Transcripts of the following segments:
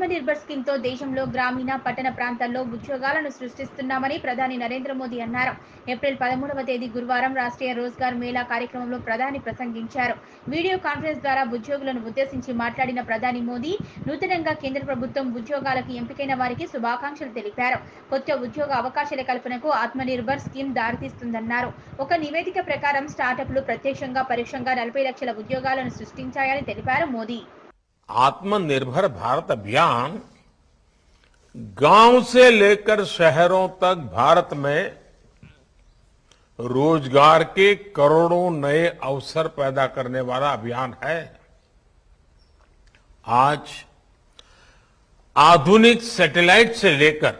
Atmanirbhar scheme తో దేశంలో గ్రామీణ పట్టణ ప్రాంతాల్లో ఉద్యోగాలను సృష్టిస్తున్నామని ప్రధాని నరేంద్ర మోదీ అన్నారు ఏప్రిల్ పదమూడవ తేదీ గురువారం రాష్ట్రీయ రోజ్గార్ మేళా కార్యక్రమంలో ప్రధాని ప్రసంగించారు వీడియో కాన్ఫరెన్స్ ద్వారా ఉద్యోగులను ఉద్దేశించి మాట్లాడిన ప్రధాని మోదీ నూతనంగా కేంద్ర ప్రభుత్వం ఉద్యోగాలకు ఎంపికైన వారికి శుభాకాంక్షలు తెలిపారు కొత్త ఉద్యోగ అవకాశాల కల్పనకు ఆత్మనిర్భర్ స్కీమ్ దారితీస్తుందన్నారు ఒక నివేదిక ప్రకారం స్టార్టప్లు ప్రత్యక్షంగా పరోక్షంగా నలభై లక్షల ఉద్యోగాలను సృష్టించాయని తెలిపారు మోదీ आत्मनिर्भर भारत अभियान गांव से लेकर शहरों तक भारत में रोजगार के करोड़ों नए अवसर पैदा करने वाला अभियान है आज आधुनिक सैटेलाइट से लेकर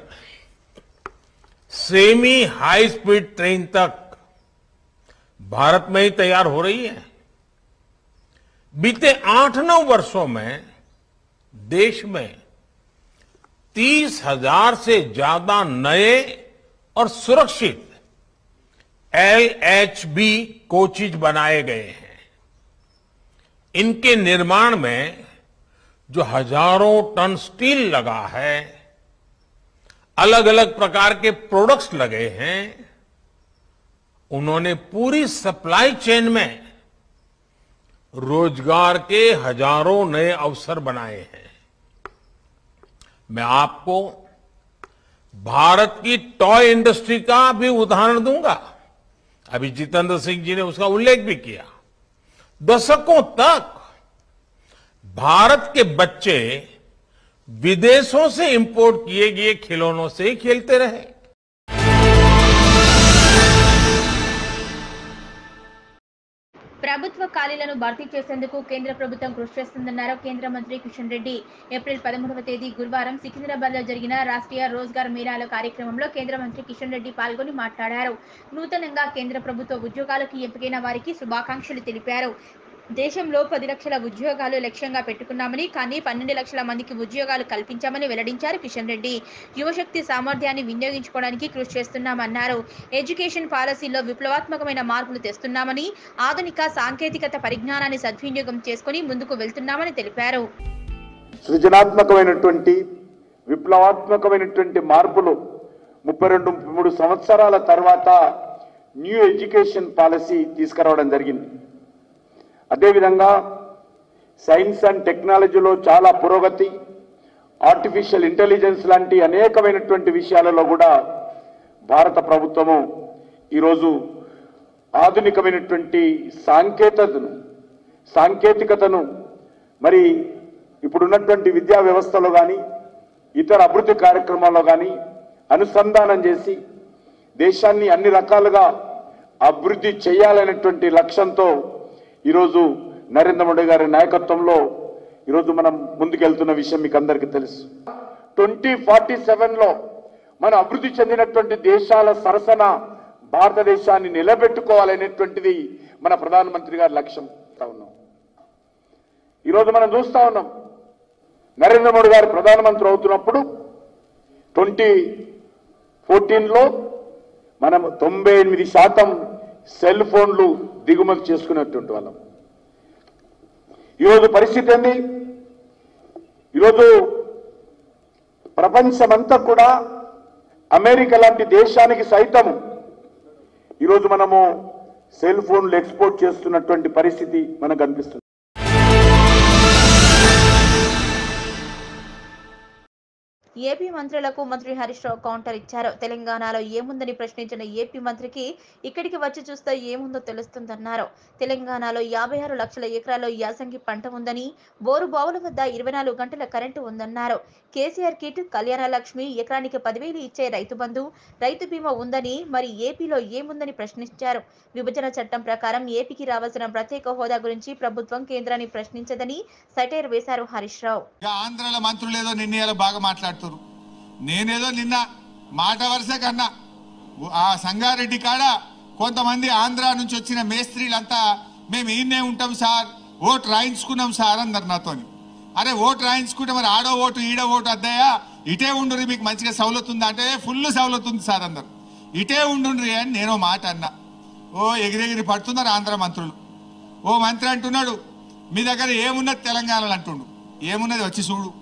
सेमी हाई स्पीड ट्रेन तक भारत में ही तैयार हो रही है बीते आठ नौ वर्षों में देश में तीस हजार से ज्यादा नए और सुरक्षित एलएचबी कोचिज बनाए गए हैं इनके निर्माण में जो हजारों टन स्टील लगा है अलग अलग प्रकार के प्रोडक्ट्स लगे हैं उन्होंने पूरी सप्लाई चेन में रोजगार के हजारों नए अवसर बनाए हैं मैं आपको भारत की टॉय इंडस्ट्री का भी उदाहरण दूंगा अभी जितेंद्र सिंह जी ने उसका उल्लेख भी किया दशकों तक भारत के बच्चे विदेशों से इंपोर्ट किए गए खिलौनों से ही खेलते रहे ప్రభుత్వ ఖాళీలను భర్తీ చేసేందుకు కేంద్ర ప్రభుత్వం కృషి చేస్తుందన్నారు కేంద్ర మంత్రి కిషన్ రెడ్డి ఏప్రిల్ పదమూడవ తేదీ గురువారం సికింద్రాబాద్ లో జరిగిన రాష్ట్రీయ రోజ్గార్ మేళాల కార్యక్రమంలో కేంద్ర మంత్రి కిషన్ రెడ్డి పాల్గొని మాట్లాడారు నూతనంగా కేంద్ర ప్రభుత్వ ఉద్యోగాలకు ఎంపికైన వారికి శుభాకాంక్షలు తెలిపారు దేశంలో పది లక్షల ఉద్యోగాలు లక్ష్యంగా పెట్టుకున్నామని కానీ పన్నెండు లక్షల మందికి ఉద్యోగాలు కల్పించామని వెల్లడించారు కిషన్ రెడ్డి యువశక్తి సామర్థ్యాన్ని వినియోగించుకోవడానికి కృషి చేస్తున్నామన్నారు ఎడ్యుకేషన్ పాలసీలో విప్లవాత్మకమైన మార్పులు తెస్తున్నామని ఆధునిక సాంకేతికత పరిజ్ఞానాన్ని సద్వినియోగం చేసుకుని ముందుకు వెళ్తున్నామని తెలిపారు సృజనాత్మకమైనటువంటి విప్లవాత్మకమైనటువంటి మార్పులు ముప్పై రెండు ముప్పై మూడు సంవత్సరాల తర్వాత న్యూ ఎడ్యుకేషన్ పాలసీ తీసుకురావడం జరిగింది అదేవిధంగా సైన్స్ అండ్ టెక్నాలజీలో చాలా పురోగతి ఆర్టిఫిషియల్ ఇంటెలిజెన్స్ లాంటి అనేకమైనటువంటి విషయాలలో కూడా భారత ప్రభుత్వము ఈరోజు ఆధునికమైనటువంటి సాంకేతికతను సాంకేతికతను మరి ఇప్పుడున్నటువంటి విద్యా వ్యవస్థలో కానీ ఇతర అభివృద్ధి కార్యక్రమాల్లో కానీ అనుసంధానం చేసి దేశాన్ని అన్ని రకాలుగా అభివృద్ధి చేయాలనేటువంటి లక్ష్యంతో ఈరోజు నరేంద్ర మోడీ గారి నాయకత్వంలో ఈరోజు మనం ముందుకెళ్తున్న విషయం మీకు అందరికీ తెలుసు ట్వంటీ ఫార్టీ సెవెన్లో మన అభివృద్ధి చెందినటువంటి దేశాల సరసన భారతదేశాన్ని నిలబెట్టుకోవాలనేటువంటిది మన ప్రధానమంత్రి గారి లక్ష్యం చూస్తా ఉన్నాం ఈరోజు మనం చూస్తా ఉన్నాం నరేంద్ర మోడీ గారు ప్రధానమంత్రి అవుతున్నప్పుడు ట్వంటీ ఫోర్టీన్లో మనం తొంభై ఎనిమిది శాతం సెల్ ఫోన్లు దిగుమతి చేసుకున్నటువంటి వాళ్ళం ఈరోజు పరిస్థితి ఏంది ఈరోజు ప్రపంచమంతా కూడా అమెరికా లాంటి దేశానికి సైతం ఈరోజు మనము సెల్ ఫోన్లు ఎక్స్పోర్ట్ చేస్తున్నటువంటి పరిస్థితి మనకు కనిపిస్తుంది ఏపీ మంత్రులకు మంత్రి హరీష్ రావు కౌంటర్ ఇచ్చారు తెలంగాణలో ఏముందని ప్రశ్నించిన ఏపీ మంత్రికి ఇక్కడికి వచ్చి చూస్తే ఏముందో తెలుస్తుందన్నారు తెలంగాణలో యాభై ఆరు లక్షల ఎకరాల్లో యాసంగి పంట ఉందని బోరు బావుల వద్ద ఇరవై నాలుగు గంటల కరెంటు ఉందన్నారు కేసీఆర్ కిట్ కళ్యాణ లక్ష్మి ఎకరానికి పదివేలు ఇచ్చే రైతు బంధు రైతు బీమా ఉందని మరి ఏపీలో ఏముందని ప్రశ్నించారు విభజన చట్టం ప్రకారం ఏపీకి రావాల్సిన ప్రత్యేక హోదా గురించి ప్రభుత్వం కేంద్రాన్ని ప్రశ్నించదని సటైర్ వేశారు హరీష్ రావు ఇక ఆంధ్రాల మంత్రులు ఏదో నిన్న బాగా మాట్లాడుతున్నారు నేనేదో నిన్న మాట వరుస కన్నా ఆ సంగారెడ్డి కాడ కొంతమంది ఆంధ్ర నుంచి వచ్చిన మేస్త్రీలంతా మేము ఈయనే ఉంటాం సార్ ఓటు రాయించుకున్నాం సార్ అన్నారు నాతోని అరే ఓటు రాయించుకుంటే మరి ఆడో ఓటు ఈడ ఓటు అద్దయ్యా ఇటే ఉండుర్రి మీకు మంచిగా సౌలత్ ఉందా అంటే ఫుల్ సౌలత్ ఉంది సార్ అందరు ఇటే ఉండుండ్రి అని నేను మాట అన్నా ఓ ఎగిరెగిరి పడుతున్నారు ఆంధ్ర మంత్రులు ఓ మంత్రి అంటున్నాడు మీ దగ్గర ఏమున్నది తెలంగాణలో అంటుండు ఏమున్నది వచ్చి చూడు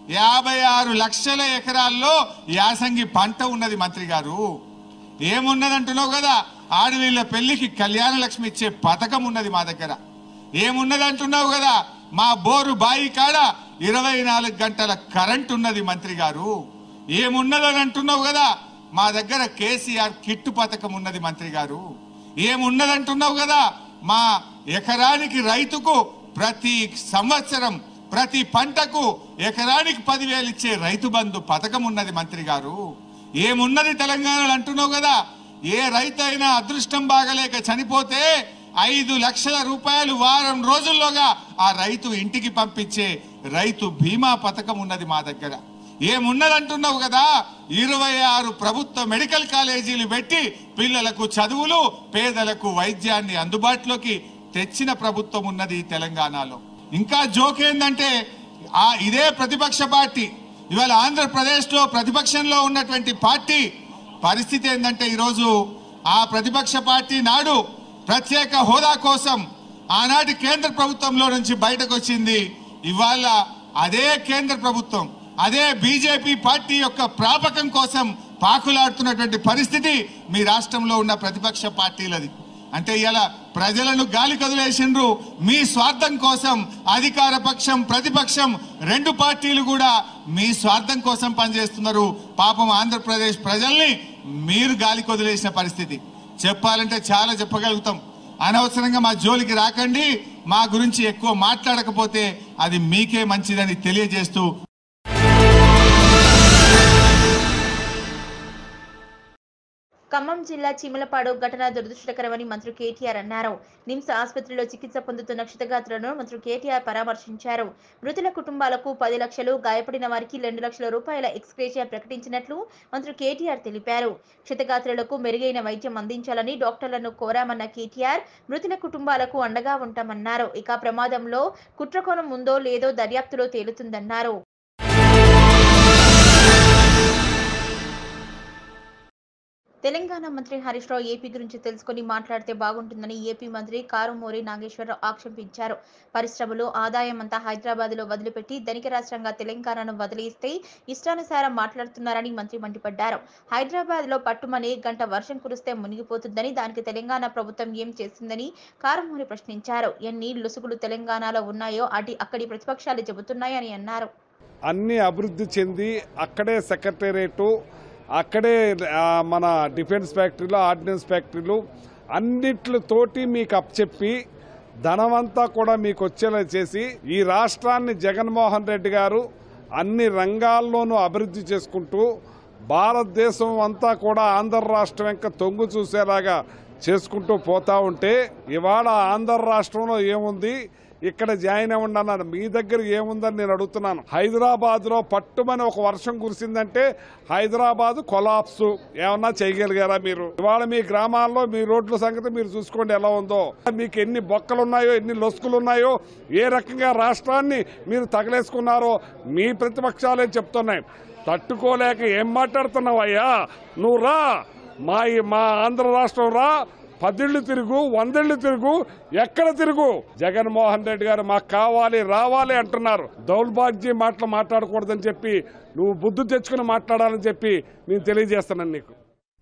యాభై ఆరు లక్షల ఎకరాల్లో యాసంగి పంట ఉన్నది మంత్రి గారు ఏమున్నదంటున్నావు కదా ఆడవీళ్ళ పెళ్లికి కళ్యాణ లక్ష్మి ఇచ్చే పథకం ఉన్నది మా దగ్గర ఏమున్నదంటున్నావు కదా మా బోరు బాయి కాడ ఇరవై నాలుగు గంటల కరెంట్ ఉన్నది మంత్రి గారు ఏమున్నదని అంటున్నావు కదా మా దగ్గర కేసీఆర్ కిట్టు పథకం ఉన్నది మంత్రి గారు ఏమున్నదంటున్నావు కదా మా ఎకరానికి రైతుకు ప్రతి సంవత్సరం ప్రతి పంటకు ఎకరానికి పదివేలు ఇచ్చే రైతు బంధు పథకం ఉన్నది మంత్రి గారు ఏమున్నది తెలంగాణలో అంటున్నావు కదా ఏ రైతు అయినా అదృష్టం బాగలేక చనిపోతే ఐదు లక్షల రూపాయలు వారం రోజుల్లోగా ఆ రైతు ఇంటికి పంపించే రైతు బీమా పథకం ఉన్నది మా దగ్గర ఏమున్నదంటున్నావు కదా ఇరవై ఆరు ప్రభుత్వ మెడికల్ కాలేజీలు పెట్టి పిల్లలకు చదువులు పేదలకు వైద్యాన్ని అందుబాటులోకి తెచ్చిన ప్రభుత్వం ఉన్నది ఈ తెలంగాణలో ఇంకా జోక్ ఏంటంటే ఆ ఇదే ప్రతిపక్ష పార్టీ ఇవాళ ఆంధ్రప్రదేశ్ లో ప్రతిపక్షంలో ఉన్నటువంటి పార్టీ పరిస్థితి ఏంటంటే ఈరోజు ఆ ప్రతిపక్ష పార్టీ నాడు ప్రత్యేక హోదా కోసం ఆనాటి కేంద్ర ప్రభుత్వంలో నుంచి బయటకు వచ్చింది ఇవాళ అదే కేంద్ర ప్రభుత్వం అదే బీజేపీ పార్టీ యొక్క ప్రాపకం కోసం పాకులాడుతున్నటువంటి పరిస్థితి మీ రాష్ట్రంలో ఉన్న ప్రతిపక్ష పార్టీలది అంటే ఇలా ప్రజలను గాలి కదిలేసిండ్రు మీ స్వార్థం కోసం అధికార పక్షం ప్రతిపక్షం రెండు పార్టీలు కూడా మీ స్వార్థం కోసం పనిచేస్తున్నారు పాపం ఆంధ్రప్రదేశ్ ప్రజల్ని మీరు గాలి కొదిలేసిన పరిస్థితి చెప్పాలంటే చాలా చెప్పగలుగుతాం అనవసరంగా మా జోలికి రాకండి మా గురించి ఎక్కువ మాట్లాడకపోతే అది మీకే మంచిదని తెలియజేస్తూ ఖమ్మం జిల్లా చీమలపాడు ఘటన దురదృష్టకరమని మంత్రి కేటీఆర్ అన్నారు నిమ్స్ ఆసుపత్రిలో చికిత్స పొందుతున్న క్షతగాత్రులను మంత్రి కేటీఆర్ పరామర్శించారు మృతుల కుటుంబాలకు పది లక్షలు గాయపడిన వారికి రెండు లక్షల రూపాయల ఎక్స్గ్రేషియా ప్రకటించినట్లు మంత్రి కేటీఆర్ తెలిపారు క్షతగాత్రులకు మెరుగైన వైద్యం అందించాలని డాక్టర్లను కోరామన్న కేటీఆర్ మృతుల కుటుంబాలకు అండగా ఉంటామన్నారు ఇక ప్రమాదంలో కుట్రకోణం ఉందో లేదో దర్యాప్తులో తేలుతుందన్నారు తెలంగాణ మంత్రి హరీష్ రావు ఏపీ గురించి తెలుసుకొని మాట్లాడితే బాగుంటుందని ఏపీ మంత్రి కారుమూరి నాగేశ్వరరావు ఆక్షేపించారు పరిశ్రమలు ఆదాయం అంతా హైదరాబాద్లో వదిలిపెట్టి ధనిక రాష్ట్రంగా తెలంగాణను వదిలేస్తే ఇష్టానుసారం మాట్లాడుతున్నారని మంత్రి మండిపడ్డారు హైదరాబాద్లో పట్టుమని గంట వర్షం కురిస్తే మునిగిపోతుందని దానికి తెలంగాణ ప్రభుత్వం ఏం చేసిందని కారుమూరి ప్రశ్నించారు ఎన్ని లుసుగులు తెలంగాణలో ఉన్నాయో అటు అక్కడి ప్రతిపక్షాలు చెబుతున్నాయని అన్నారు అన్ని అభివృద్ధి చెంది అక్కడే సెక్రటేరియట్ అక్కడే ఆ, మన డిఫెన్స్ ఫ్యాక్టరీలు ఆర్డినెన్స్ ఫ్యాక్టరీలు అన్నిట్లతోటి మీకు అప్పచెప్పి ధనమంతా కూడా మీకు వచ్చేలా చేసి ఈ రాష్ట్రాన్ని జగన్మోహన్ రెడ్డి గారు అన్ని రంగాల్లోనూ అభివృద్ధి చేసుకుంటూ భారతదేశం అంతా కూడా ఆంధ్ర రాష్ట్రం ఇంకా తొంగు చూసేలాగా చేసుకుంటూ పోతా ఉంటే ఇవాళ ఆంధ్ర రాష్ట్రంలో ఏముంది ఇక్కడ జాయిన్ అవ్వండి అన్నారు మీ దగ్గర ఏముందని నేను అడుగుతున్నాను హైదరాబాద్ లో పట్టుమని ఒక వర్షం కురిసిందంటే హైదరాబాద్ కొలాప్స్ ఏమన్నా చేయగలిగారా మీరు ఇవాళ మీ గ్రామాల్లో మీ రోడ్ల సంగతి మీరు చూసుకోండి ఎలా ఉందో మీకు ఎన్ని బొక్కలు ఉన్నాయో ఎన్ని లొసుకులు ఉన్నాయో ఏ రకంగా రాష్ట్రాన్ని మీరు తగలేసుకున్నారో మీ ప్రతిపక్షాలే చెప్తున్నాయి తట్టుకోలేక ఏం మాట్లాడుతున్నావు అయ్యా నువ్వు రా మా ఈ- మా ఆంధ్ర రాష్ట్రం రా పదిళ్ళు తిరుగు వందేళ్లు తిరుగు ఎక్కడ తిరుగు జగన్మోహన్ రెడ్డి గారు మాకు కావాలి రావాలి అంటున్నారు దౌర్భాగ్య మాటలు మాట్లాడకూడదని చెప్పి నువ్వు బుద్ధి తెచ్చుకుని మాట్లాడాలని చెప్పి నేను తెలియజేస్తున్నాను నీకు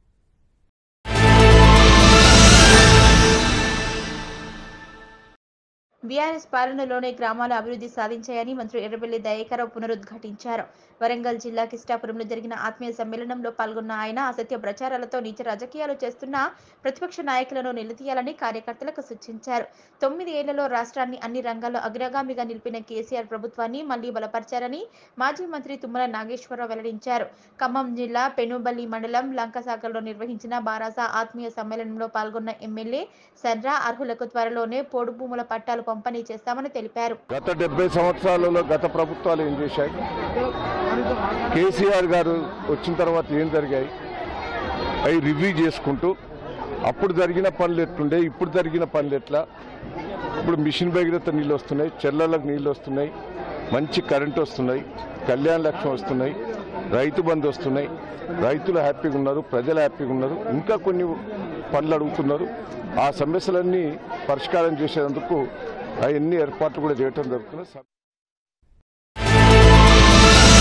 బీఆర్ఎస్ పాలనలోనే గ్రామాల అభివృద్ధి సాధించాయని మంత్రి ఎర్రబెల్లి దయాకరావు పునరుద్ఘాటించారు వరంగల్ జిల్లా కిష్టాపురంలో జరిగిన ఆత్మీయ సమ్మేళనంలో పాల్గొన్న ఆయన అసత్య ప్రచారాలతో నీచ రాజకీయాలు చేస్తున్న ప్రతిపక్ష నాయకులను నిలదీయాలని కార్యకర్తలకు సూచించారు తొమ్మిది ఏళ్లలో రాష్ట్రాన్ని అన్ని రంగాల్లో అగ్రగామిగా నిలిపిన కేసీఆర్ ప్రభుత్వాన్ని మళ్లీ బలపరిచారని మాజీ మంత్రి తుమ్మల నాగేశ్వరరావు వెల్లడించారు ఖమ్మం జిల్లా పెనుబల్లి మండలం లంకసాగర్లో నిర్వహించిన బారాసా ఆత్మీయ సమ్మేళనంలో పాల్గొన్న ఎమ్మెల్యే సర్రా అర్హులకు త్వరలోనే పోడు భూముల పట్టాలు పంపిణీ చేస్తామని తెలిపారు గత డెబ్బై సంవత్సరాలలో గత ప్రభుత్వాలు ఏం చేశాయి కేసీఆర్ గారు వచ్చిన తర్వాత ఏం జరిగాయి అవి రివ్యూ చేసుకుంటూ అప్పుడు జరిగిన పనులు ఎట్లుండే ఇప్పుడు జరిగిన పనులు ఎట్లా ఇప్పుడు మిషన్ భగీరథ నీళ్ళు వస్తున్నాయి చెల్లెళ్ళకు నీళ్ళు వస్తున్నాయి మంచి కరెంట్ వస్తున్నాయి కళ్యాణ లక్ష్యం వస్తున్నాయి రైతు బంధు వస్తున్నాయి రైతులు హ్యాపీగా ఉన్నారు ప్రజలు హ్యాపీగా ఉన్నారు ఇంకా కొన్ని పనులు అడుగుతున్నారు ఆ సమస్యలన్నీ పరిష్కారం చేసేందుకు అవన్నీ ఏర్పాట్లు కూడా చేయటం జరుగుతుంది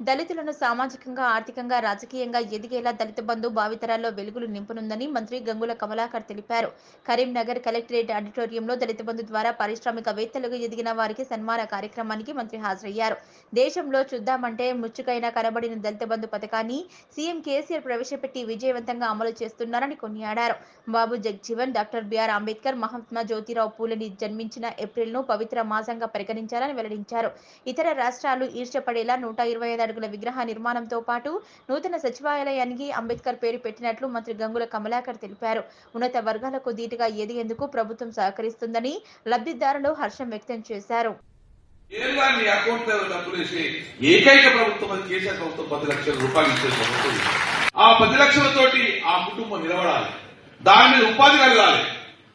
దళితులను సామాజికంగా ఆర్థికంగా రాజకీయంగా ఎదిగేలా దళిత బంధు భావితరాల్లో వెలుగులు నింపనుందని మంత్రి గంగుల కమలాకర్ తెలిపారు కరీంనగర్ కలెక్టరేట్ ఆడిటోరియంలో దళిత బంధు ద్వారా పారిశ్రామికవేత్తలుగా ఎదిగిన వారికి సన్మాన కార్యక్రమానికి మంత్రి హాజరయ్యారు దేశంలో చూద్దామంటే ముచ్చుకైనా కనబడిన దళిత బంధు పథకాన్ని సీఎం కేసీఆర్ ప్రవేశపెట్టి విజయవంతంగా అమలు చేస్తున్నారని కొనియాడారు బాబు జగ్జీవన్ డాక్టర్ బిఆర్ అంబేద్కర్ మహాత్మా జ్యోతిరావు పూలని జన్మించిన ఏప్రిల్ను పవిత్ర మాసంగా పరిగణించాలని వెల్లడించారు ఇతర రాష్ట్రాలు ఈర్ష్యపడేలా నూట ఇరవై ఐదు అడుగుల విగ్రహ నిర్మాణంతో పాటు నూతన సచివాలయానికి అంబేద్కర్ పేరు పెట్టినట్లు మంత్రి గంగుల కమలాకర్ తెలిపారు ఉన్నత వర్గాలకు ధీటుగా ఎదిగేందుకు ప్రభుత్వం సహకరిస్తుందని లబ్ధిదారులు హర్షం వ్యక్తం చేశారు నేరుగా మీ అకౌంట్ లో డబ్బులు వేసే ఏకైక ప్రభుత్వం అది కేసీఆర్ ప్రభుత్వం పది లక్షల రూపాయలు ఇచ్చే ప్రభుత్వం ఇది. ఆ పది లక్షలతోటి ఆ కుటుంబం నిలబడాలి దాని మీద ఉపాధి కలగాలి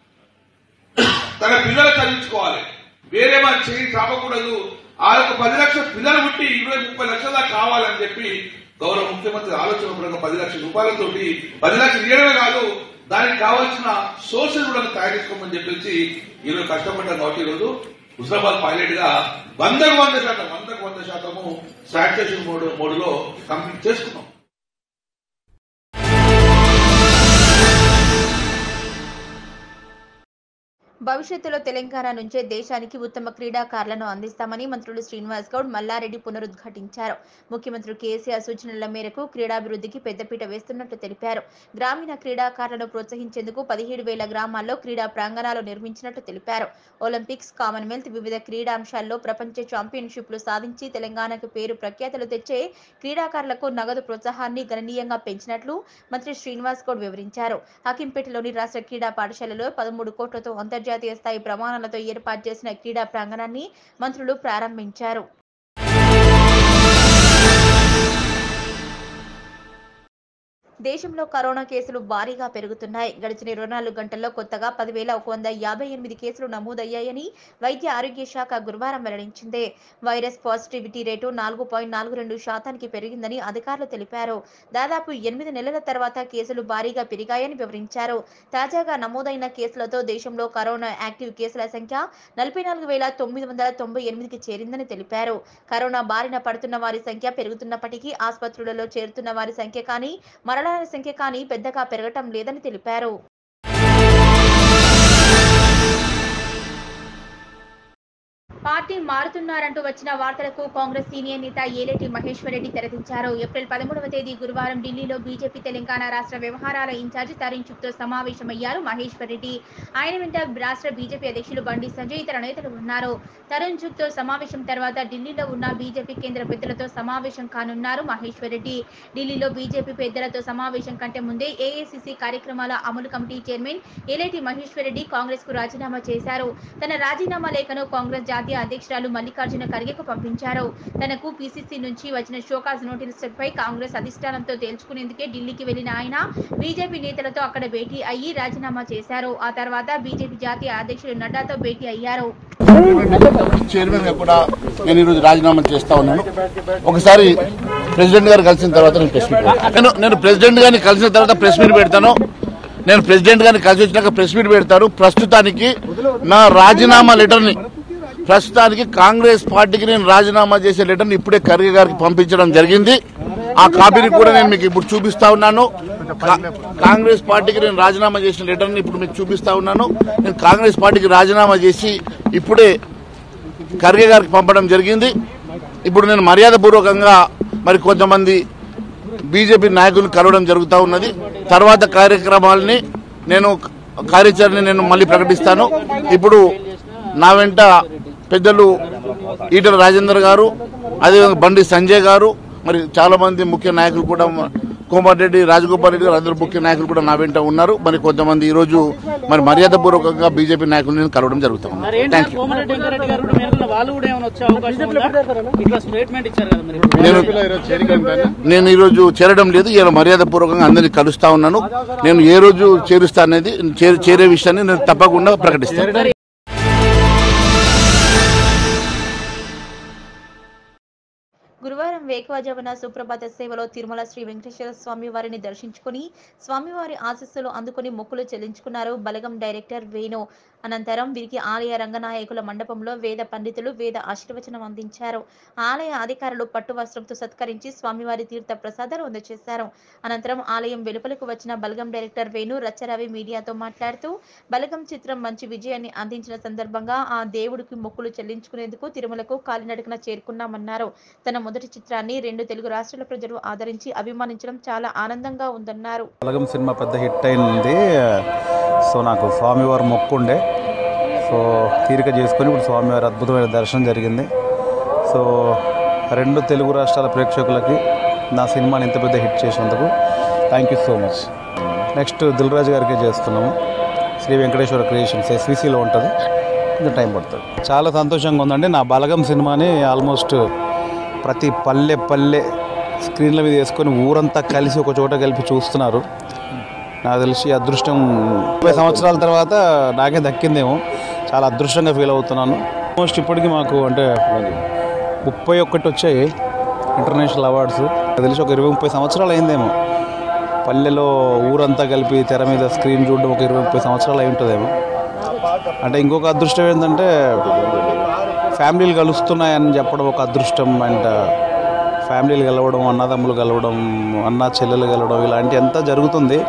తన పిల్లలు చదివించుకోవాలి వేరే మన చేయి చాపకూడదు ఆ యొక్క పది లక్షల పిల్లలు పుట్టి ఇరవై ముప్పై లక్షల దాకా కావాలని చెప్పి గౌరవ ముఖ్యమంత్రి ఆలోచన ప్రకారం పది లక్షల రూపాయలతోటి పది లక్షలు ఇవ్వడమే కాదు దానికి కావాల్సిన సోషల్ కూడా తయారు చేసుకోమని చెప్పేసి ఈరోజు కష్టపడ్డాం కాబట్టి ఈరోజు హుస్నాబాద్ పైలట్ గా వందకు వంద శాతం వందకు వంద శాతము శానిటేషన్ మోడ్ మోడ్లో కంప్లీట్ చేసుకున్నాం భవిష్యత్తులో తెలంగాణ నుంచే దేశానికి ఉత్తమ క్రీడాకారులను అందిస్తామని మంత్రులు శ్రీనివాస్ గౌడ్ మల్లారెడ్డి పునరుద్ఘాటించారు ముఖ్యమంత్రి కేసీఆర్ సూచనల మేరకు క్రీడాభివృద్ధికి పెద్దపీట వేస్తున్నట్లు తెలిపారు గ్రామీణ క్రీడాకారులను ప్రోత్సహించేందుకు పదిహేడు వేల గ్రామాల్లో క్రీడా ప్రాంగణాలు నిర్మించినట్లు తెలిపారు ఒలింపిక్స్ కామన్వెల్త్ వివిధ క్రీడాంశాల్లో ప్రపంచ ఛాంపియన్షిప్లు సాధించి తెలంగాణకు పేరు ప్రఖ్యాతులు తెచ్చే క్రీడాకారులకు నగదు ప్రోత్సాహాన్ని గణనీయంగా పెంచినట్లు మంత్రి శ్రీనివాస్ గౌడ్ వివరించారు హకింపేటలోని రాష్ట్ర క్రీడా పాఠశాలలో పదమూడు కోట్లతో అంతర్జాతీయ స్థాయి ప్రమాణాలతో ఏర్పాటు చేసిన క్రీడా ప్రాంగణాన్ని మంత్రులు ప్రారంభించారు దేశంలో కరోనా కేసులు భారీగా పెరుగుతున్నాయి గడిచిన ఇరవై నాలుగు గంటల్లో కొత్తగా పదివేల ఒక వంద యాభై ఎనిమిది కేసులు నమోదయ్యాయని వైద్య ఆరోగ్య శాఖ గురువారం వెల్లడించింది వైరస్ పాజిటివిటీ రేటు నాలుగు పాయింట్ నాలుగు రెండు శాతానికి పెరిగిందని అధికారులు తెలిపారు దాదాపు ఎనిమిది నెలల తర్వాత కేసులు భారీగా పెరిగాయని వివరించారు తాజాగా నమోదైన కేసులతో దేశంలో కరోనా యాక్టివ్ కేసుల సంఖ్య నలభై నాలుగు వేల తొమ్మిది వందల తొంభై ఎనిమిదికి చేరిందని తెలిపారు కరోనా బారిన పడుతున్న వారి సంఖ్య పెరుగుతున్నప్పటికీ ఆసుపత్రులలో చేరుతున్న వారి సంఖ్య కానీ మరణాల సంఖ్య కానీ పెద్దగా పెరగటం లేదని తెలిపారు పార్టీ మారుతున్నారంటూ వచ్చిన వార్తలకు కాంగ్రెస్ సీనియర్ నేత ఏలేటి మహేశ్వర్ రెడ్డి తెరదించారు ఏప్రిల్ పదమూడవ తేదీ గురువారం ఢిల్లీలో బీజేపీ తెలంగాణ రాష్ట్ర వ్యవహారాల ఇన్ఛార్జి తరుణ్ చుక్తో సమావేశమయ్యారు మహేశ్వర్ రెడ్డి ఆయన వెంట రాష్ట్ర బీజేపీ అధ్యక్షులు బండి సంజయ్ ఇతర నేతలు ఉన్నారు తరుణ్ చుక్తో సమావేశం తర్వాత ఢిల్లీలో ఉన్న బీజేపీ కేంద్ర పెద్దలతో సమావేశం కానున్నారు మహేశ్వర్ రెడ్డి ఢిల్లీలో బీజేపీ పెద్దలతో సమావేశం కంటే ముందే ఏఐసిసి కార్యక్రమాల అమలు కమిటీ చైర్మన్ ఏలేటి మహేశ్వర్ రెడ్డి కాంగ్రెస్ కు రాజీనామా చేశారు తన రాజీనామా లేఖను కాంగ్రెస్ జాతీయ అధ్యక్షురాలు మల్లికార్జున ఖర్గేకు పంపించారు తనకు పీసీసీ నుంచి వచ్చిన షోకాజ్ నోటీసులపై కాంగ్రెస్ అధిష్టానంతో తేల్చుకునేందుకే ఢిల్లీకి వెళ్లిన ఆయన బీజేపీ నేతలతో అక్కడ భేటీ అయ్యి రాజీనామా చేశారు ఆ తర్వాత బీజేపీ జాతీయ అధ్యక్షులు నడ్డాతో భేటీ అయ్యారు చైర్మన్ గా కూడా నేను ఈరోజు రాజీనామా చేస్తా ఉన్నాను ఒకసారి ప్రెసిడెంట్ గారు కలిసిన తర్వాత నేను ప్రెస్ మీట్ పెడతాను. నేను నేను ప్రెసిడెంట్ గారిని కలిసిన తర్వాత ప్రెస్ మీట్ పెడతాను నేను ప్రెసిడెంట్ గారిని కలిసి వచ్చినాక ప్రెస్ మీట్ పెడతాను ప్రస్తుతానికి నా రాజీనామా లెటర్ని ప్రస్తుతానికి కాంగ్రెస్ పార్టీకి నేను రాజీనామా చేసే లెటర్ని ఇప్పుడే ఖర్గే గారికి పంపించడం జరిగింది ఆ కాపీని కూడా నేను మీకు ఇప్పుడు చూపిస్తా ఉన్నాను కా- కాంగ్రెస్ పార్టీకి నేను రాజీనామా చేసిన లెటర్ని ఇప్పుడు మీకు చూపిస్తా ఉన్నాను నేను కాంగ్రెస్ పార్టీకి రాజీనామా చేసి ఇప్పుడే ఖర్గే గారికి పంపడం జరిగింది ఇప్పుడు నేను మర్యాదపూర్వకంగా మరి కొంతమంది బీజేపీ నాయకులు కలవడం జరుగుతూ ఉన్నది తర్వాత కార్యక్రమాలని నేను కార్యాచరణ నేను మళ్ళీ ప్రకటిస్తాను ఇప్పుడు నా వెంట పెద్దలు ఈటల రాజేందర్ గారు అదేవిధంగా బండి సంజయ్ గారు మరి చాలా మంది ముఖ్య నాయకులు కూడా కోమారెడ్డి రాజగోపాల్ రెడ్డి గారు అందరూ ముఖ్య నాయకులు కూడా నా వెంట ఉన్నారు మరి కొంతమంది ఈ రోజు మరి మర్యాదపూర్వకంగా బీజేపీ నాయకులు నేను కలవడం జరుగుతుంది మరి ఏంటి థ్యాంక్ యూ కోమరెడ్డి వెంకరెడ్డి గారు కూడా మేరకు వాళ్ళు కూడా ఏమైనా వచ్చే అవకాశం ఉందా ఇట్లా స్టేట్మెంట్ ఇచ్చారు కదా మరి నేను నేను ఈ రోజు చేరడం లేదు ఇలా మర్యాదపూర్వకంగా అందరినీ కలుస్తా ఉన్నాను నేను ఏ రోజు చేరుస్తా అనేది చేరే- చేరే విషయాన్ని నేను తప్పకుండా ప్రకటిస్తాను గురువారం బుధవారం వేకువజామున సుప్రభాత సేవలో తిరుమల శ్రీ వెంకటేశ్వర స్వామి వారిని దర్శించుకుని స్వామివారి ఆశీస్సులు అందుకుని మొక్కులు చెల్లించుకున్నారు బలగం డైరెక్టర్ వేణు అనంతరం వీరికి ఆలయ రంగనాయకుల మండపంలో వేద పండితులు వేద ఆశీర్వచనం అందించారు ఆలయ అధికారులు పట్టు వస్త్రంతో సత్కరించి స్వామివారి తీర్థ ప్రసాదాలు అందజేశారు అనంతరం ఆలయం వెలుపలకు వచ్చిన బలగం డైరెక్టర్ వేణు రచ్చరవి మీడియాతో మాట్లాడుతూ బలగం చిత్రం మంచి విజయాన్ని అందించిన సందర్భంగా ఆ దేవుడికి మొక్కులు చెల్లించుకునేందుకు తిరుమలకు కాలినడకన చేరుకున్నామన్నారు తన మొదటి చిత్రాన్ని రెండు తెలుగు రాష్ట్రాల ప్రజలు ఆదరించి అభిమానించడం చాలా ఆనందంగా ఉందన్నారు బలగం సినిమా పెద్ద హిట్ అయింది సో నాకు స్వామివారి మొక్కు ఉండే సో తీరిక చేసుకొని ఇప్పుడు స్వామివారి అద్భుతమైన దర్శనం జరిగింది సో రెండు తెలుగు రాష్ట్రాల ప్రేక్షకులకి నా సినిమాని ఇంత పెద్ద హిట్ చేసినందుకు thank you so much next Dil Raju గారికి చేస్తున్నాము శ్రీ వెంకటేశ్వర క్రియేషన్స్ ఎస్విసిలో ఉంటుంది కొంచెం టైం పడుతుంది చాలా సంతోషంగా ఉందండి నా బలగం సినిమాని ఆల్మోస్ట్ ప్రతి పల్లె పల్లె స్క్రీన్ల మీద వేసుకొని ఊరంతా కలిసి ఒక చోట కలిపి చూస్తున్నారు నాకు తెలిసి అదృష్టం ముప్పై సంవత్సరాల తర్వాత నాకే దక్కిందేమో చాలా అదృష్టంగా ఫీల్ అవుతున్నాను ఆల్మోస్ట్ ఇప్పటికి మాకు అంటే ముప్పై ఒక్కటి వచ్చాయి ఇంటర్నేషనల్ అవార్డ్స్ నాకు తెలిసి ఒక ఇరవై ముప్పై సంవత్సరాలు అయిందేమో పల్లెలో ఊరంతా కలిపి తెర మీద స్క్రీన్ చూడడం ఒక ఇరవై ముప్పై సంవత్సరాలు అయి ఉంటుందేమో అంటే ఇంకొక అదృష్టం ఏంటంటే ఫ్యామిలీలు కలుస్తున్నాయని చెప్పడం ఒక అదృష్టం అండ్ ఫ్యామిలీలు కలవడం అన్నదమ్ములు కలవడం అన్న చెల్లెలు కలవడం ఇలాంటి అంతా జరుగుతుంది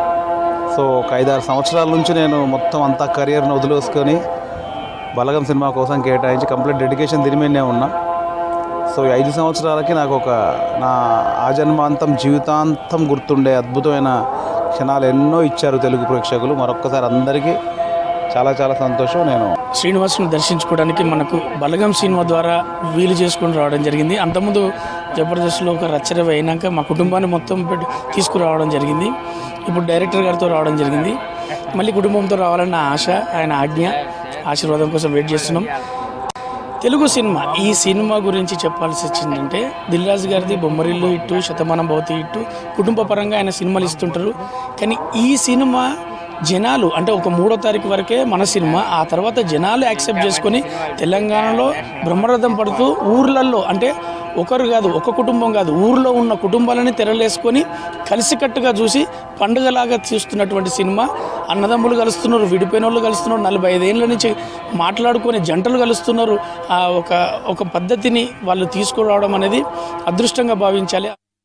సో ఒక ఐదారు సంవత్సరాల నుంచి నేను మొత్తం అంతా కెరియర్ని వదిలేసుకొని బలగం సినిమా కోసం కేటాయించి కంప్లీట్ డెడికేషన్ దీని మీదనే ఉన్నా సో ఈ ఐదు సంవత్సరాలకి నాకు ఒక నా ఆజన్మాంతం జీవితాంతం గుర్తుండే అద్భుతమైన క్షణాలు ఎన్నో ఇచ్చారు తెలుగు ప్రేక్షకులు మరొక్కసారి అందరికీ చాలా చాలా సంతోషం నేను శ్రీనివాసుని దర్శించుకోవడానికి మనకు బలగం సినిమా ద్వారా వీలు చేసుకుని రావడం జరిగింది అంతకుముందు జబర్దస్త్లో ఒక రచ్చరవి అయినాక మా కుటుంబాన్ని మొత్తం పెట్టి తీసుకురావడం జరిగింది ఇప్పుడు డైరెక్టర్ గారితో రావడం జరిగింది మళ్ళీ కుటుంబంతో రావాలన్న ఆశ ఆయన ఆజ్ఞ ఆశీర్వాదం కోసం వెయిట్ చేస్తున్నాం తెలుగు సినిమా ఈ సినిమా గురించి చెప్పాల్సి వచ్చిందంటే దిల్రాజు గారిది బొమ్మరిల్లు ఇట్టు శతమానం భవతి ఇట్టు కుటుంబ పరంగా ఆయన సినిమాలు ఇస్తుంటారు కానీ ఈ సినిమా జనాలు అంటే ఒక మూడో తారీఖు వరకే మన సినిమా ఆ తర్వాత జనాలు యాక్సెప్ట్ చేసుకొని తెలంగాణలో బ్రహ్మరథం పడుతూ ఊర్లల్లో అంటే ఒకరు కాదు ఒక కుటుంబం కాదు ఊర్లో ఉన్న కుటుంబాలని తెరలేసుకొని కలిసికట్టుగా చూసి పండుగలాగా చూస్తున్నటువంటి సినిమా అన్నదమ్ములు కలుస్తున్నారు విడిపోయిన వాళ్ళు కలుస్తున్నారు నలభై ఐదేళ్ళ నుంచి మాట్లాడుకొని జంటలు కలుస్తున్నారు ఆ ఒక ఒక పద్ధతిని వాళ్ళు తీసుకురావడం అనేది అదృష్టంగా భావించాలి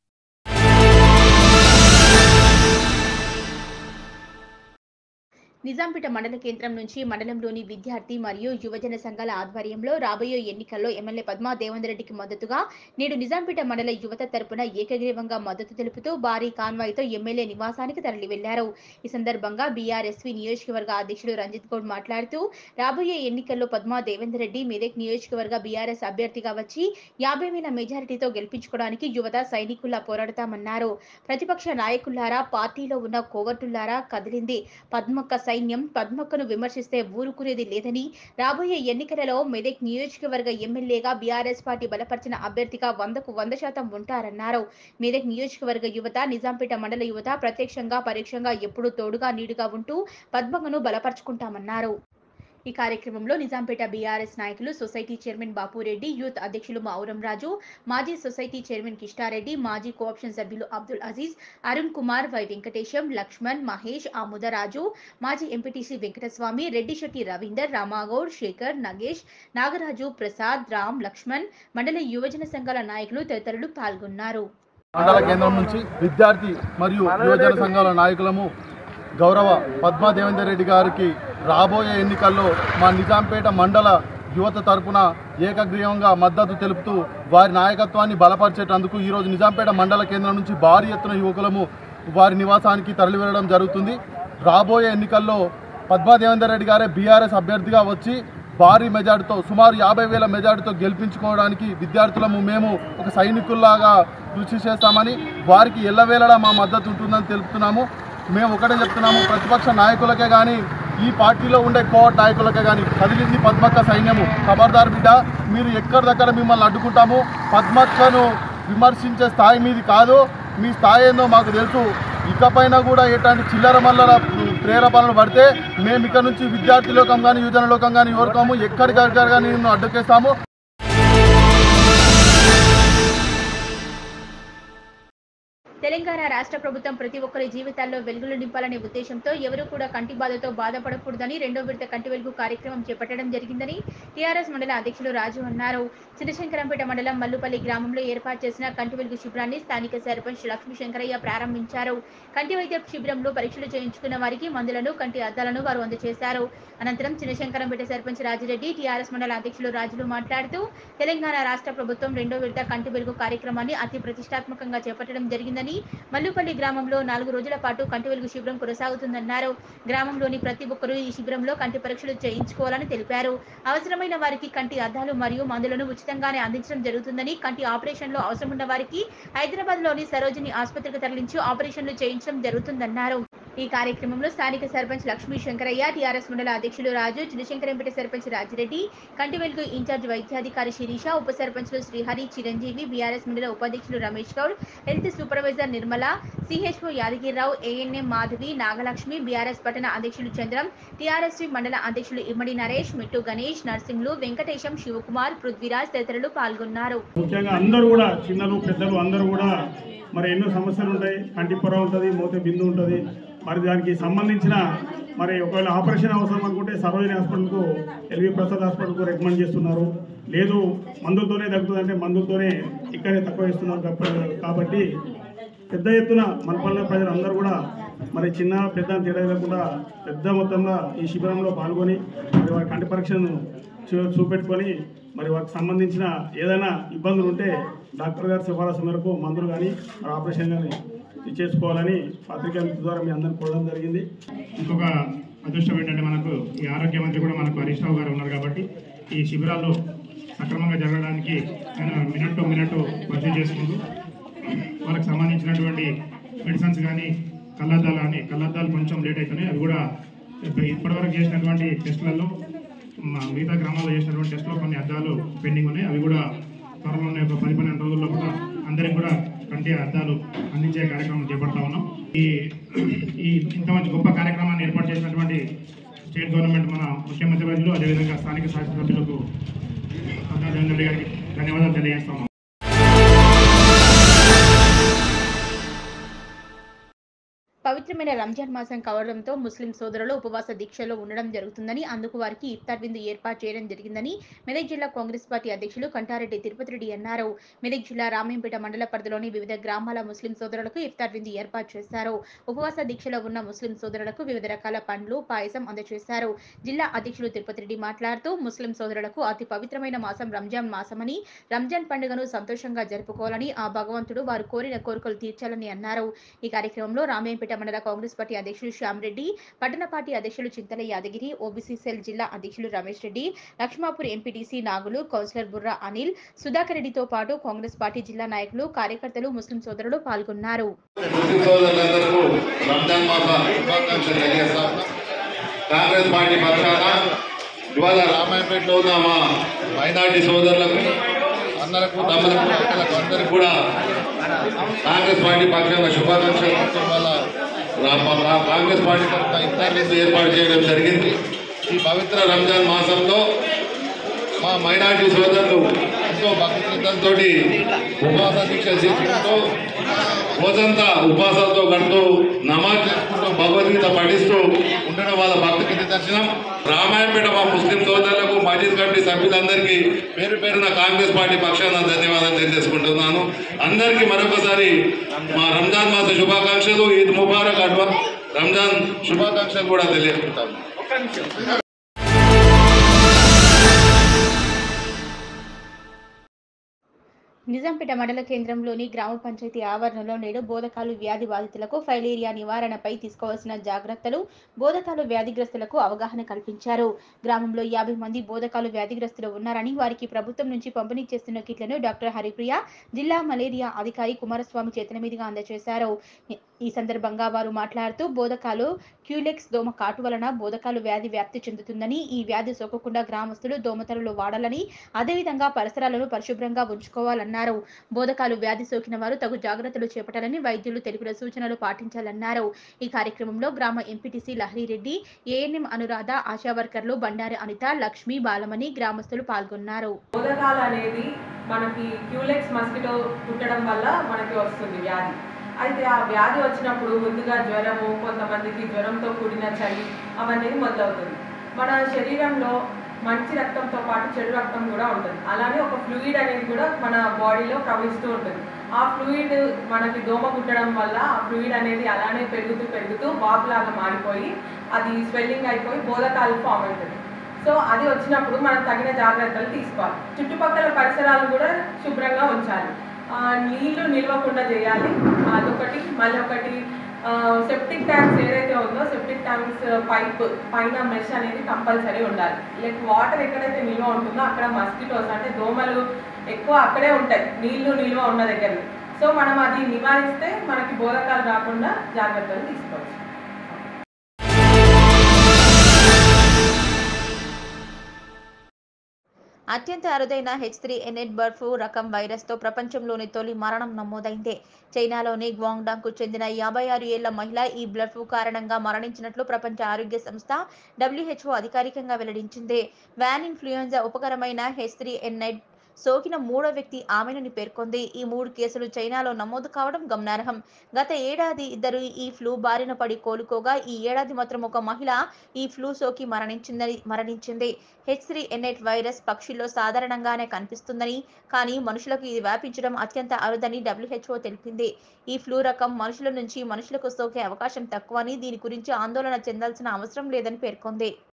నిజాంపేట మండల కేంద్రం నుంచి మండలంలోని విద్యార్థి మరియు యువజన సంఘాల ఆధ్వర్యంలో రాబోయే ఎన్నికల్లో ఎమ్మెల్యే పద్మా దేవేందర్ రెడ్డికి మద్దతుగా నేడు నిజాంపేట మండల యువత తరపున ఏకగ్రీవంగా మద్దతు తెలుపుతూ భారీ కాన్వాయ్తో ఎమ్మెల్యే నివాసానికి తరలి వెళ్లారు ఈ సందర్భంగా బీఆర్ఎస్వి నియోజకవర్గ అధ్యక్షుడు రంజిత్ గౌడ్ మాట్లాడుతూ రాబోయే ఎన్నికల్లో పద్మా దేవేందర్ రెడ్డి మెదక్ నియోజకవర్గ బీఆర్ఎస్ అభ్యర్థిగా వచ్చి యాభై వేల మెజారిటీతో గెలిపించుకోవడానికి యువత సైనికుల్లా పోరాడతామన్నారు ప్రతిపక్ష నాయకులారా పార్టీలో ఉన్న కోవర్టులారా కదిలింది పద్మక్క సైన్యం పద్మక్కను విమర్శిస్తే ఊరుకునేది లేదని రాబోయే ఎన్నికలలో మెదక్ నియోజకవర్గ ఎమ్మెల్యేగా బీఆర్ఎస్ పార్టీ బలపరిచిన అభ్యర్థిగా వందకు వంద శాతం ఉంటారన్నారు మెదక్ నియోజకవర్గ యువత నిజాంపేట మండల యువత ప్రత్యక్షంగా పరోక్షంగా ఎప్పుడూ తోడుగా నీడుగా ఉంటూ పద్మక్కను బలపరుచుకుంటామన్నారు ఈ కార్యక్రమంలో నిజాంపేట బీఆర్ఎస్ నాయకులు సొసైటీ చైర్మన్ బాపురెడ్డి యూత్ అధ్యక్షులు మావురం రాజు మాజీ సొసైటీ చైర్మన్ కిష్టారెడ్డి మాజీ కోఆప్షన్ సభ్యులు అబ్దుల్ అజీజ్ అరుణ్ కుమార్ వై వెంకటేశం లక్ష్మణ్ మహేష్ ఆముదరాజు మాజీ ఎంపీటీసీ వెంకటస్వామి రెడ్డిశెట్టి రవీందర్ రామాగౌడ్ శేఖర్ నగేష్ నాగరాజు ప్రసాద్ రామ్ లక్ష్మణ్ మండల యువజన సంఘాల నాయకులు తదితరులు పాల్గొన్నారు మండల కేంద్రం నుంచి విద్యార్థి మరియు యువజన సంఘాల నాయకులము గౌరవ పద్మా దేవేందర్ రెడ్డి గారికి రాబోయే ఎన్నికల్లో మా నిజాంపేట మండల యువత తరపున ఏకగ్రీవంగా మద్దతు తెలుపుతూ వారి నాయకత్వాన్ని బలపరిచేటందుకు ఈరోజు నిజాంపేట మండల కేంద్రం నుంచి భారీ ఎత్తున యువకులము వారి నివాసానికి తరలి వెళ్ళడం జరుగుతుంది రాబోయే ఎన్నికల్లో పద్మా దేవేందర్ రెడ్డి గారే బీఆర్ఎస్ అభ్యర్థిగా వచ్చి భారీ మెజార్టీతో సుమారు యాభై వేల మెజార్టీతో గెలిపించుకోవడానికి విద్యార్థులము మేము ఒక సైనికుల్లాగా కృషి చేస్తామని వారికి ఎల్లవేళలా మా మద్దతు ఉంటుందని తెలుపుతున్నాము మేము ఒకటే చెప్తున్నాము ప్రతిపక్ష నాయకులకే కానీ ఈ పార్టీలో ఉండే కోవట్ నాయకులకే కానీ కదిలింది పద్మక్క సైన్యము ఖబర్దార్ బిడ్డ మీరు ఎక్కడి దగ్గర మిమ్మల్ని అడ్డుకుంటాము పద్మక్కను విమర్శించే స్థాయి మీది కాదు మీ స్థాయి ఏందో మాకు తెలుసు ఇకపైన కూడా ఎట్లాంటి చిల్లర మల్లర ప్రేరేపణలు పడితే మేము ఇక్కడ నుంచి విద్యార్థి లోకం కానీ యువజన లోకం కానీ ఎవరికాము ఎక్కడికక్కడ కానీ నిన్ను అడ్డుకేస్తాము తెలంగాణ రాష్ట్ర ప్రభుత్వం ప్రతి ఒక్కరి జీవితాల్లో వెలుగులు నింపాలనే ఉద్దేశంతో ఎవరూ కూడా కంటి బాధతో బాధపడకూడదని రెండో విడత కంటి వెలుగు కార్యక్రమం చేపట్టడం జరిగిందని టీఆర్ఎస్ మండల అధ్యక్షులు రాజు అన్నారు చిన్నశంకరంపేట మండలం మల్లుపల్లి గ్రామంలో ఏర్పాటు చేసిన కంటి వెలుగు శిబిరాన్ని స్థానిక సర్పంచ్ లక్ష్మీ శంకరయ్య ప్రారంభించారు కంటి వైద్య శిబిరంలో పరీక్షలు చేయించుకున్న వారికి మందులను కంటి అద్దాలను వారు అందజేశారు అనంతరం చిన్నశంకరంపేట సర్పంచ్ రాజిరెడ్డి టీఆర్ఎస్ మండల అధ్యక్షులు రాజులు మాట్లాడుతూ తెలంగాణ రాష్ట్ర ప్రభుత్వం రెండో విడత కంటి వెలుగు కార్యక్రమాన్ని అతి ప్రతిష్టాత్మకంగా చేపట్టడం జరిగిందని మల్లుపల్లి గ్రామంలో నాలుగు రోజుల పాటు కంటి వెలుగు శిబిరం కొనసాగుతుందన్నారు గ్రామంలోని ప్రతి ఒక్కరూ ఈ శిబిరంలో కంటి పరీక్షలు చేయించుకోవాలని తెలిపారు అవసరమైన వారికి కంటి అద్దాలు మరియు మందులను ఉచితంగానే అందించడం జరుగుతుందని కంటి ఆపరేషన్లో అవసరం ఉన్న వారికి హైదరాబాద్ లోని సరోజిని ఆసుపత్రికి తరలించి ఆపరేషన్లు చేయించడం జరుగుతుందన్నారు ఈ కార్యక్రమంలో స్థానిక సర్పంచ్ లక్ష్మీ శంకరయ్య టీఆర్ఎస్ మండల అధ్యక్షులు రాజు చిన్నశంకరంపేట సర్పంచ్ రాజిరెడ్డి కంటి వెలుగు ఇన్ఛార్జ్ వైద్యాధికారి శిరీష ఉప సర్పంచ్లు శ్రీహరి చిరంజీవి బీఆర్ఎస్ మండల ఉపాధ్యక్షులు Ramesh Goud health supervisor Nirmala CHO Yadagirirao ANM Madhavi Nagalakshmi BRS పట్టణ అధ్యక్షులు చంద్రం టీఆర్ఎస్ మండల అధ్యక్షులు ఇమ్మడి నరేష్ మిట్టు గణేష్ నర్సింగ్లు వెంకటేశం శివకుమార్ పృథ్వీరాజ్ తదితరులు పాల్గొన్నారు ముఖ్యంగా అందరూ కూడా చిన్నలు పెద్దలు అందరూ కూడా మరి ఎన్నో సమస్యలు ఉంటాయి కంటి పొర ఉంటుంది మోతే బిందు ఉంటుంది మరి దానికి సంబంధించిన మరి ఒకవేళ ఆపరేషన్ అవసరం అనుకుంటే సరోజిని హాస్పిటల్కు ఎల్వి ప్రసాద్ హాస్పిటల్కు రికమెండ్ చేస్తున్నారు లేదు మందులతోనే తగ్గుతుందంటే మందులతోనే ఇక్కడే తక్కువ ఇస్తున్నారు కాబ- కాబట్టి పెద్ద ఎత్తున మనపల్లె ప్రజలు అందరూ కూడా మరి చిన్న పెద్ద అని తేడా లేకుండా పెద్ద మొత్తంలో ఈ శిబిరంలో పాల్గొని మరి వారి కంటి పరీక్షను చూ- చూపెట్టుకొని మరి వారికి సంబంధించిన ఏదైనా ఇబ్బందులు ఉంటే డాక్టర్ గారి సిఫారసు మేరకు మందులు కానీ మరి ఆపరేషన్ కానీ చేసుకోవాలని పత్రికా మిత్రుల ద్వారా మీ అందరిని కోరడం జరిగింది ఇంకొక అదృష్టం ఏంటంటే మనకు ఈ ఆరోగ్య మంత్రి కూడా మనకు హరీష్ రావు గారు ఉన్నారు కాబట్టి ఈ శిబిరాలు సక్రమంగా జరగడానికి ఆయన మినిట్ టు మినిట్ పరిచయం చేసుకుంటూ వాళ్ళకి సంబంధించినటువంటి మెడిసిన్స్ కానీ కళ్ళద్దాలు కానీ కళ్ళద్దాలు కొంచెం లేట్ అవుతున్నాయి అవి కూడా ఇప్పటివరకు చేసినటువంటి టెస్టులలో మా మిగతా గ్రామాల్లో చేసినటువంటి టెస్టులో కొన్ని అద్దాలు పెండింగ్ ఉన్నాయి అవి కూడా త్వరలోనే ఒక పది పన్నెండు రోజుల్లో కూడా అందరికి కూడా కంటి అద్దాలు అందించే కార్యక్రమం చేపడతా ఉన్నాం ఈ ఈ ఇంత మంచి గొప్ప కార్యక్రమాన్ని ఏర్పాటు చేసినటువంటి స్టేట్ గవర్నమెంట్ మన ముఖ్యమంత్రి వర్యులు అదేవిధంగా స్థానిక శాసనసభ్యులకు అన్నా జగన్ రెడ్డి గారికి ధన్యవాదాలు తెలియజేస్తాము పవిత్రమైన రంజాన్ మాసం కావడంతో ముస్లిం సోదరులు ఉపవాస దీక్షలో ఉండడం జరుగుతుందని అందుకు వారికి ఇఫ్తార్ విందు ఏర్పాటు చేయడం జరిగిందని మెదక్ జిల్లా కాంగ్రెస్ పార్టీ అధ్యక్షులు కంటారెడ్డి తిరుపతి రెడ్డి అన్నారు మెదక్ జిల్లా రామేంపేట మండల పరిధిలోని వివిధ గ్రామాల ముస్లిం సోదరులకు ఇఫ్తార్ విందు ఏర్పాటు చేశారు ఉపవాస దీక్షలో ఉన్న ముస్లిం సోదరులకు వివిధ రకాల పండ్లు పాయసం అందజేశారు జిల్లా అధ్యక్షులు తిరుపతి రెడ్డి మాట్లాడుతూ ముస్లిం సోదరులకు అతి పవిత్రమైన మాసం రంజాన్ మాసమని రంజాన్ పండుగను సంతోషంగా జరుపుకోవాలని ఆ భగవంతుడు వారు కోరిన కోరికలు తీర్చాలని అన్నారు ఈ కార్యక్రమంలో రామేంపేట మండల కాంగ్రెస్ పార్టీ అధ్యక్షులు శ్యామ్ రెడ్డి పట్టణ పార్టీ అధ్యక్షులు చింతల యాదగిరి ఓబీసీ సెల్ జిల్లా అధ్యక్షులు రమేష్ రెడ్డి లక్ష్మాపూర్ ఎంపీటీసీ నాగులు కౌన్సిలర్ బుర్రా అనిల్ సుధాకర్ రెడ్డితో పాటు కాంగ్రెస్ పార్టీ జిల్లా నాయకులు కార్యకర్తలు ముస్లిం సోదరులు పాల్గొన్నారు ముస్లిం సోదరులందరూ రంజాన్ మాస శుభాకాంక్షలు తెలియజేస్తాం కాంగ్రెస్ పార్టీ పక్షాన ఇవాళ రామాయపేటలో ఉన్న మా మైనార్టీ సోదరులకు అందరకు తమ్ములకు అక్కలకు అందరికి కూడా కాంగ్రెస్ పార్టీ పక్షాన శుభాకాంక్షలు చెప్పడం వల్ల రా- మా- మా కాంగ్రెస్ పార్టీ తరఫున ఇఫ్తార్ విందు ఏర్పాటు చేయడం జరిగింది ఈ పవిత్ర రంజాన్ మాసంలో మా మైనార్టీ సోదరులు ఎంతో భక్తితో ఉపవాస దీక్ష చేసుకుంటూ రోజంతా ఉపవాసాలతో గడుతూ నమాజ్ చేసుకుంటూ భగవద్గీత పఠిస్తూ ఉండడం వాళ్ళ భక్తికి నిదర్శనం రామాయణపేట మా ముస్లిం సోదరులకు మజీద్ కమిటీ సభ్యులందరికీ పేరు పేరున కాంగ్రెస్ పార్టీ పక్షాన ధన్యవాదాలు తెలియజేసుకుంటున్నాను అందరికీ మరొకసారి మా రంజాన్ మాస శుభాకాంక్షలు ఈద్ ముబారక్ అడ్వా రంజాన్ శుభాకాంక్షలు కూడా తెలియజేసుకుంటాము నిజాంపేట మండల కేంద్రంలోని గ్రామ పంచాయతీ ఆవరణలో నేడు బోధకాలు వ్యాధి బాధితులకు ఫైలేరియా నివారణపై తీసుకోవాల్సిన జాగ్రత్తలు బోధకాలు వ్యాధిగ్రస్తులకు అవగాహన కల్పించారు గ్రామంలో యాభై మంది బోధకాలు వ్యాధిగ్రస్తులు ఉన్నారని వారికి ప్రభుత్వం నుంచి పంపిణీ చేస్తున్న కిట్లను డాక్టర్ హరిప్రియ జిల్లా మలేరియా అధికారి కుమారస్వామి చేతుల మీదుగా అందజేశారు ఈ సందర్భంగా వారు మాట్లాడుతూ బోధకాలు క్యూలెక్స్ దోమ కాటు వలన బోధకాలు వ్యాధి వ్యాప్తి చెందుతుందని ఈ వ్యాధి సోకకుండా గ్రామస్తులు దోమతెరలు వాడాలని అదేవిధంగా పరిసరాలను పరిశుభ్రంగా ఉంచుకోవాలన్నారు బోధకాలు వ్యాధి సోకిన వారు తగు జాగ్రత్తలు చేపట్టాలని వైద్యులు తెలిపిన సూచనలు పాటించాలన్నారు ఈ కార్యక్రమంలో గ్రామ ఎంపీటీసీ లహరిరెడ్డి ఏఎన్ఎం అనురాధ ఆశా వర్కర్లు బండారి అనిత లక్ష్మి బాలమణి గ్రామస్తులు పాల్గొన్నారు బోధకాలు అనేది మనకి క్యూలెక్స్ మస్కిటో కుట్టడం వల్ల మనకి వస్తుంది వ్యాధి అయితే ఆ వ్యాధి వచ్చినప్పుడు ముందుగా జ్వరము కొంతమందికి జ్వరంతో కూడిన చలి అవన్నీ మొదలవుతుంది మన శరీరంలో మంచి రక్తంతో పాటు చెడు రక్తం కూడా ఉంటుంది అలానే ఒక ఫ్లూయిడ్ అనేది కూడా మన బాడీలో ప్రవహిస్తూ ఉంటుంది ఆ ఫ్లూయిడ్ మనకి దోమ కుట్టడం వల్ల ఆ ఫ్లూయిడ్ అనేది అలానే పెరుగుతూ పెరుగుతూ వాపులాగా మారిపోయి అది స్వెల్లింగ్ అయిపోయి బోధకాలు ఫామ్ అవుతుంది సో అది వచ్చినప్పుడు మనం తగిన జాగ్రత్తలు తీసుకోవాలి చుట్టుపక్కల పరిసరాలు కూడా శుభ్రంగా ఉంచాలి ఆ, నీళ్లు నిల్వకుండా చేయాలి అదొకటి మళ్ళీ ఒకటి సెప్టిక్ ట్యాంక్స్ ఏదైతే ఉందో సెప్టిక్ ట్యాంక్స్ పైప్ పైన మెష్ అనేది కంపల్సరీ ఉండాలి లైక్ వాటర్ ఎక్కడైతే నిల్వ ఉంటుందో అక్కడ మస్కిటోస్ అంటే దోమలు ఎక్కువ అక్కడే ఉంటాయి నీళ్లు నిల్వ ఉన్న దగ్గర సో మనం అది నివారిస్తే మనకి బోధకాలు రాకుండా జాగ్రత్తలు తీసుకోవచ్చు అత్యంత అరుదైన H three N eight bird flu రకం వైరస్తో ప్రపంచంలోని తొలి మరణం నమోదైంది చైనాలోని గ్వాంగ్డాంగ్కు చెందిన యాభై ఆరు ఏళ్ల మహిళ ఈ బ్లడ్ ఫ్లూ కారణంగా మరణించినట్లు ప్రపంచ ఆరోగ్య సంస్థ డబ్ల్యూహెచ్ఓ అధికారికంగా వెల్లడించింది వ్యాన్ ఇన్ఫ్లుయెంజా ఉపకరమైన హెచ్ త్రీ ఎన్ఎట్ సోకిన మూడో వ్యక్తి ఆమెనని పేర్కొంది ఈ మూడు కేసులు చైనాలో నమోదు కావడం గమనార్హం గత ఏడాది ఇద్దరు ఈ ఫ్లూ బారిన పడి కోలుకోగా ఈ ఏడాది మాత్రం ఒక మహిళ ఈ ఫ్లూ సోకి మరణించిందని మరణించింది హెచ్ త్రీ ఎన్ఎట్ వైరస్ పక్షుల్లో సాధారణంగానే కనిపిస్తుందని కానీ మనుషులకు ఇది వ్యాపించడం అత్యంత అరుదని డబ్ల్యూహెచ్ఓ తెలిపింది ఈ ఫ్లూ రకం మనుషుల నుంచి మనుషులకు సోకే అవకాశం తక్కువని దీని గురించి ఆందోళన చెందాల్సిన అవసరం లేదని పేర్కొంది